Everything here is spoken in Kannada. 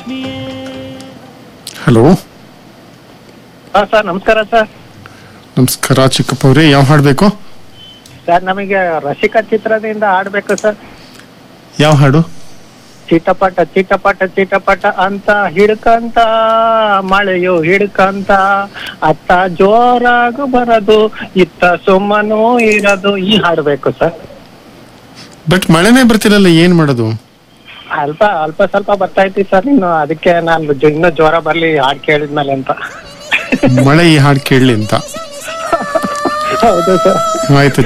ಹಲೋ ಹಾ ಸರ್ ನಮಸ್ಕಾರ ಸರ್ ನಮಸ್ಕಾರ ಚಿಕ್ಕಪ್ಪ ಅವರೇ ಯಾವ ಹಾಡಬೇಕು ಸರ್ ನಮಗೆ ರಸಿಕಾ ಚಿತ್ರದಿಂದ ಆಡ್ಬೇಕು ಸರ್ ಯಾವ ಹಾಡು ಚಿಟಪಟ ಚಿಟಪಟ ಚಿಟಪಟ ಅಂತ ಹಿಡ್ಕಂತ ಮಳೆಯು ಹಿಡ್ಕಂತ ಅತ್ತ ಜೋರಾಗ ಬರದು ಇತ್ತ ಸುಮ್ಮನೂ ಇರದು ಈ ಹಾಡ್ಬೇಕು ಸರ್ ಬಟ್ ಮಳೆನೇ ಬರ್ತಿರಲ್ಲ ಏನ್ ಮಾಡೋದು ಅಲ್ಪ ಅಲ್ಪ ಸ್ವಲ್ಪ ಬರ್ತಾ ಐತಿ ಸರ್ ಇನ್ನು ಅದಕ್ಕೆ ನಾನು ಜೊ- ಇನ್ನೂ ಜ್ವರ ಬರ್ಲಿ ಹಾಡ್ ಕೇಳಿದ್ಮೇಲೆ ಅಂತ ಮಳೆ ಈ ಹಾಡು ಕೇಳಲಿ ಅಂತ ಹೌದು ಸರ್ ಆಯ್ತು